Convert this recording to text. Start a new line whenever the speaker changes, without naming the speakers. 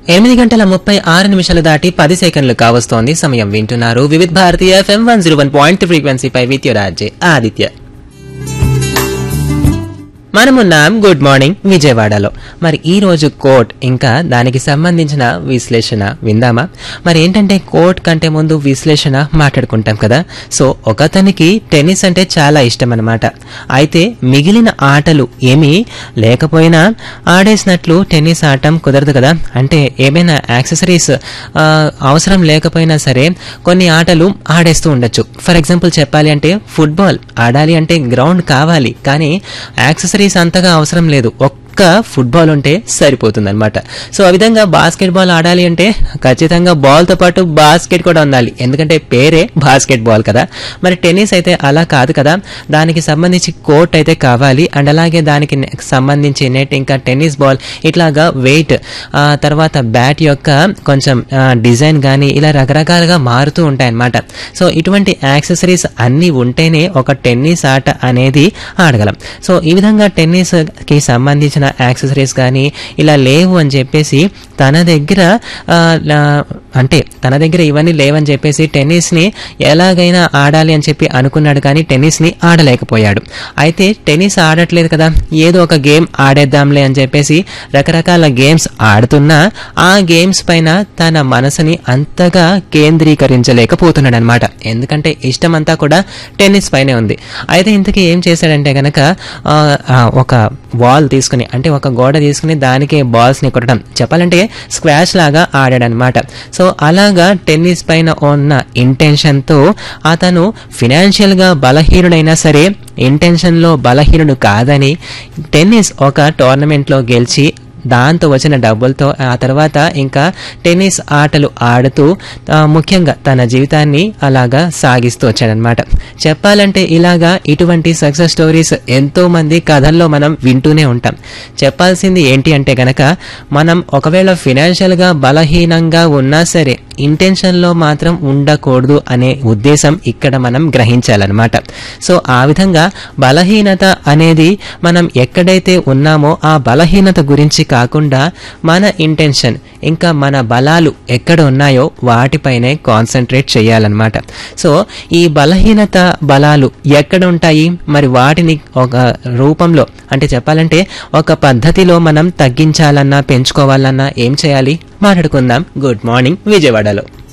ఎనిమిది గంటల ముప్పై ఆరు నిమిషాలు దాటి పది సెకండ్లు కావస్తోంది సమయం వింటున్నారు Vividh Bharati FM one zero one point ఫ్రీక్వెన్సీపై విత్ రాజే ఆదిత్య మనమున్నాం గుడ్ మార్నింగ్ విజయవాడలో మరి ఈ రోజు కోర్ట్ ఇంకా దానికి సంబంధించిన విశ్లేషణ విందామా మరి ఏంటంటే కోర్ట్ కంటే ముందు విశ్లేషణ మాట్లాడుకుంటాం కదా సో ఒకతనికి టెన్నిస్ అంటే చాలా ఇష్టం అనమాట అయితే మిగిలిన ఆటలు ఏమీ లేకపోయినా ఆడేసినట్లు టెన్నిస్ ఆడటం కుదరదు కదా అంటే ఏమైనా యాక్సెసరీస్ అవసరం లేకపోయినా సరే కొన్ని ఆటలు ఆడేస్తూ ఉండొచ్చు ఫర్ ఎగ్జాంపుల్ చెప్పాలి అంటే ఫుట్బాల్ ఆడాలి అంటే గ్రౌండ్ కావాలి కానీ యాక్సెసరీస్ అంతగా అవసరం లేదు ఒక్క ఫుట్బాల్ ఉంటే సరిపోతుంది అనమాట సో ఆ విధంగా బాస్కెట్ బాల్ ఆడాలి అంటే ఖచ్చితంగా బాల్తో పాటు బాస్కెట్ కూడా ఉండాలి ఎందుకంటే పేరే బాస్కెట్ బాల్ కదా మరి టెన్నిస్ అయితే అలా కాదు కదా దానికి సంబంధించి కోర్ట్ అయితే కావాలి అండ్ అలాగే దానికి నె- సంబంధించి నెట్ ఇంకా టెన్నిస్ బాల్ ఇట్లాగా వెయిట్ తర్వాత బ్యాట్ యొక్క కొంచెం డిజైన్ కానీ ఇలా రకరకాలుగా మారుతూ ఉంటాయి అన్నమాట సో ఇటువంటి యాక్సెసరీస్ అన్నీ ఉంటేనే ఒక టెన్నిస్ ఆట అనేది ఆడగలం సో ఈ విధంగా టెన్నిస్ కి సంబంధించిన యాక్సెసరీస్ కానీ ఇలా లేవు అని చెప్పేసి తన దగ్గర ఆ, లా- అంటే తన దగ్గర ఇవన్నీ లేవని చెప్పేసి టెన్నిస్ ని ఎలాగైనా ఆడాలి అని చెప్పి అనుకున్నాడు కానీ టెన్నిస్ ని ఆడలేకపోయాడు అయితే టెన్నిస్ ఆడట్లేదు కదా ఏదో ఒక గేమ్ ఆడేద్దాంలే అని చెప్పేసి రకరకాల గేమ్స్ ఆడుతున్నా ఆ గేమ్స్ పైన తన మనసుని అంతగా కేంద్రీకరించలేకపోతున్నాడు అనమాట ఎందుకంటే ఇష్టం అంతా కూడా టెన్నిస్ పైనే ఉంది అయితే ఇంతకీ ఏం చేశాడంటే గనక ఆ, ఆ, ఒక వాల్ తీసుకుని అంటే ఒక గోడ తీసుకుని దానికే బాల్స్ ని కొట్టడం చెప్పాలంటే స్క్వాష్ లాగా ఆడాడనమాట సో అలాగా టెన్నిస్ పైన ఉన్న ఇంటెన్షన్ తో అతను ఫినాన్షియల్ గా బలహీనుడైనా సరే ఇంటెన్షన్ లో బలహీనుడు కాదని టెన్నిస్ ఒక టోర్నమెంట్ లో గెలిచి దాంతో వచ్చిన డబ్బులతో ఆ తర్వాత ఇంకా టెన్నిస్ ఆటలు ఆడుతూ ఆ, ముఖ్యంగా తన జీవితాన్ని అలాగా సాగిస్తూ వచ్చాడనమాట చెప్పాలంటే ఇలాగా ఇటువంటి సక్సెస్ స్టోరీస్ ఎంతో మంది కథల్లో మనం వింటూనే ఉంటాం చెప్పాల్సింది ఏంటి అంటే గనక మనం ఒకవేళ ఫినాన్షియల్ గా బలహీనంగా ఉన్నా సరే ఇంటెన్షన్ లో మాత్రం ఉండకూడదు అనే ఉద్దేశం ఇక్కడ మనం గ్రహించాలన్నమాట సో ఆ విధంగా బలహీనత అనేది మనం ఎక్కడైతే ఉన్నామో ఆ బలహీనత గురించి కాకుండా మన ఇంటెన్షన్ ఇంకా మన బలాలు ఎక్కడ ఉన్నాయో వాటిపైనే కాన్సన్ట్రేట్ చేయాలన్నమాట సో ఈ బలహీనత బలాలు ఎక్కడ ఉంటాయి మరి వాటిని ఒక రూపంలో అంటే చెప్పాలంటే ఒక పద్ధతిలో మనం తగ్గించాలన్నా పెంచుకోవాలన్నా ఏం చేయాలి మాట్లాడుకుందాం గుడ్ మార్నింగ్ విజయవాడలో